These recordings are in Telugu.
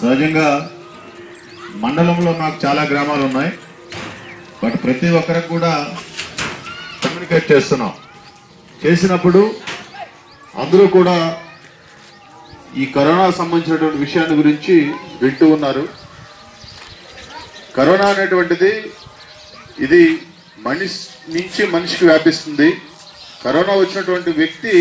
సహజంగా మండలంలో నాకు చాలా గ్రామాలు ఉన్నాయి బట్ ప్రతి ఒక్కరికి కూడా కమ్యూనికేట్ చేస్తున్నాం చేసినప్పుడు అందరూ కూడా ఈ కరోనా సంబంధించినటువంటి విషయాన్ని గురించి వింటూ ఉన్నారు కరోనా అనేటువంటిది ఇది మనిషి నుంచి మనిషికి వ్యాపిస్తుంది కరోనా వచ్చినటువంటి వ్యక్తి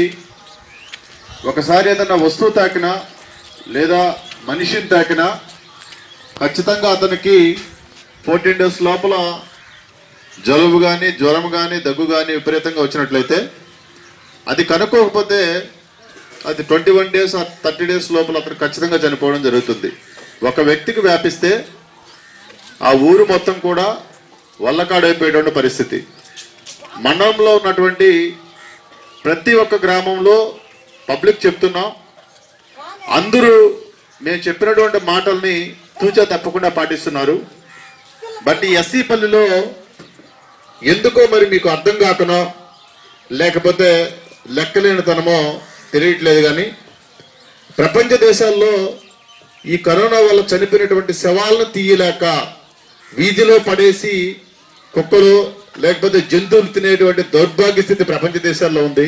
ఒకసారి ఏదైనా వస్తువు తాకినా లేదా మనిషిని తాకినా ఖచ్చితంగా అతనికి ఫోర్టీన్ డేస్ లోపల జలుబు కానీ జ్వరం కానీ దగ్గు కానీ విపరీతంగా వచ్చినట్లయితే అది కనుక్కోకపోతే అది twenty one days thirty days లోపల అతను ఖచ్చితంగా చనిపోవడం జరుగుతుంది ఒక వ్యక్తికి వ్యాపిస్తే ఆ ఊరు మొత్తం కూడా వల్లకాడైపోయేటువంటి పరిస్థితి మండలంలో ఉన్నటువంటి ప్రతి ఒక్క గ్రామంలో పబ్లిక్ చెప్తున్నాం అందరూ మేము చెప్పినటువంటి మాటల్ని తూచా తప్పకుండా పాటిస్తున్నారు బట్ ఈ ఎస్సీ పల్లిలో ఎందుకో మరి మీకు అర్థం కాకనో లేకపోతే లెక్కలేనితనమో తెలియట్లేదు కానీ ప్రపంచ దేశాల్లో ఈ కరోనా వల్ల చనిపోయినటువంటి శవాలను తీయలేక వీధిలో పడేసి కుక్కలు లేకపోతే జంతువులు తినేటువంటి దౌర్భాగ్య స్థితి ప్రపంచ దేశాల్లో ఉంది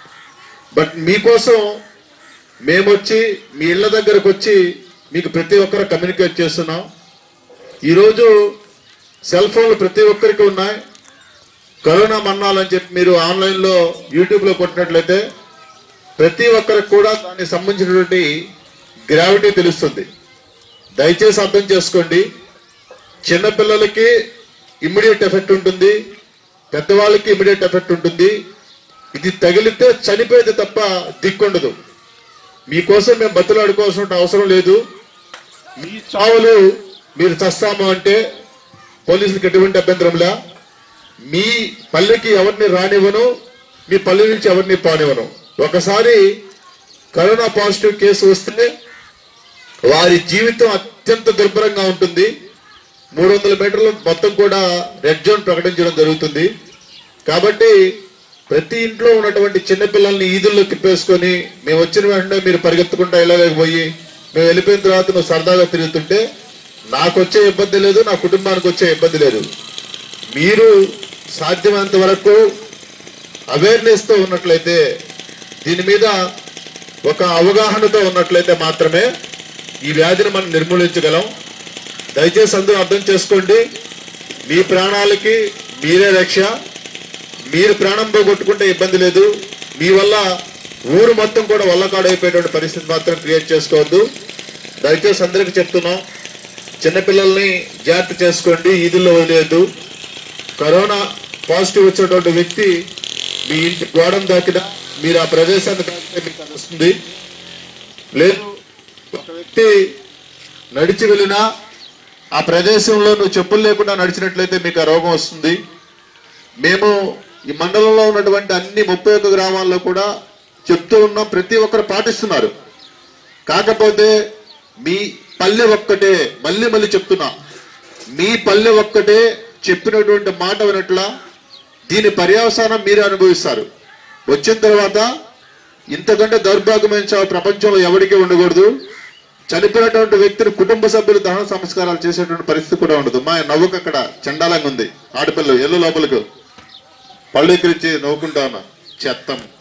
బట్ మీకోసం మేమొచ్చి మీ ఇళ్ళ దగ్గరకు వచ్చి మీకు ప్రతి ఒక్కరు కమ్యూనికేట్ చేస్తున్నాం ఈరోజు సెల్ ఫోన్లు ప్రతి ఒక్కరికి ఉన్నాయి కరోనా మన్నాలని చెప్పి మీరు ఆన్లైన్లో యూట్యూబ్లో కొట్టినట్లయితే ప్రతి ఒక్కరికి కూడా దానికి సంబంధించినటువంటి గ్రావిటీ తెలుస్తుంది దయచేసి అర్థం చేసుకోండి చిన్నపిల్లలకి ఇమ్మీడియట్ ఎఫెక్ట్ ఉంటుంది పెద్దవాళ్ళకి ఇమ్మీడియట్ ఎఫెక్ట్ ఉంటుంది ఇది తగిలితే చనిపోయేది తప్ప దిక్కుండదు మీకోసం మేము బతులాడుకోవాల్సిన అవసరం లేదు మీ చావులు మీరు చస్తాము అంటే పోలీసులకు ఎటువంటి అభ్యంతరంలా మీ పల్లెకి ఎవరిని రానివ్వను మీ పల్లె నుంచి ఎవరిని పానివ్వను ఒకసారి కరోనా పాజిటివ్ కేసు వస్తే వారి జీవితం అత్యంత దుర్భరంగా ఉంటుంది మూడు వందల మీటర్లు మొత్తం కూడా రెడ్ జోన్ ప్రకటించడం జరుగుతుంది కాబట్టి ప్రతి ఇంట్లో ఉన్నటువంటి చిన్నపిల్లల్ని ఈదుల్లో తిప్పేసుకొని మేము వచ్చిన వెంటనే మీరు పరిగెత్తుకుంటా ఇళ్ళలోకి పోయి మేము వెళ్ళిపోయిన తర్వాత నువ్వు సరదాగా తిరుగుతుంటే నాకు వచ్చే ఇబ్బంది లేదు నా కుటుంబానికి వచ్చే ఇబ్బంది లేదు మీరు సాధ్యమైనంత వరకు అవేర్నెస్ తో ఉన్నట్లయితే దీని మీద ఒక అవగాహనతో ఉన్నట్లయితే మాత్రమే ఈ వ్యాధిని మనం నిర్మూలించగలం దయచేసి అందరూ అర్థం చేసుకోండి మీ ప్రాణాలకి మీరే రక్ష మీరు ప్రాణం పోగొట్టుకుంటే ఇబ్బంది లేదు మీ వల్ల ఊరు మొత్తం కూడా వల్లకాడైపోయేటువంటి పరిస్థితి మాత్రం క్రియేట్ చేసుకోవద్దు దయచేసి అందరికీ చెప్తున్నాం చిన్నపిల్లల్ని జాగ్రత్త చేసుకోండి ఈదుల్లో వదిలేదు కరోనా పాజిటివ్ వచ్చినటువంటి వ్యక్తి మీ ఇంటి గోడను దాకినా మీరు ఆ ప్రదేశాన్ని దాకితే మీకు అది వస్తుంది లేదు ఒక వ్యక్తి నడిచి వెళ్ళినా ఆ ప్రదేశంలో నువ్వు చెప్పులు లేకుండా నడిచినట్లయితే మీకు ఆ రోగం వస్తుంది మేము ఈ మండలంలో ఉన్నటువంటి అన్ని ముప్పై ఒక్క గ్రామాల్లో కూడా చెప్తూ ఉన్నాం ప్రతి ఒక్కరు పాటిస్తున్నారు కాకపోతే మీ పల్లె ఒక్కటే మళ్ళీ మళ్ళీ చెప్తున్నా మీ పల్లె ఒక్కటే చెప్పినటువంటి మాట వినట్లా దీని పర్యవసానం మీరే అనుభవిస్తారు వచ్చిన తర్వాత ఇంతకంటే దౌర్భాగ్యమైన చావు ప్రపంచంలో ఎవరికీ ఉండకూడదు చనిపోయినటువంటి వ్యక్తిని కుటుంబ సభ్యులు దహన సంస్కారాలు చేసేటువంటి పరిస్థితి కూడా ఉండదు మా నవ్వుకు అక్కడ చండాలంగా ఉంది ఆడపిల్లలు ఎల్లు లోపలకు పళ్ళు ఎక్కిరించి నవ్వుకుంటా ఉన్నా చెత్తం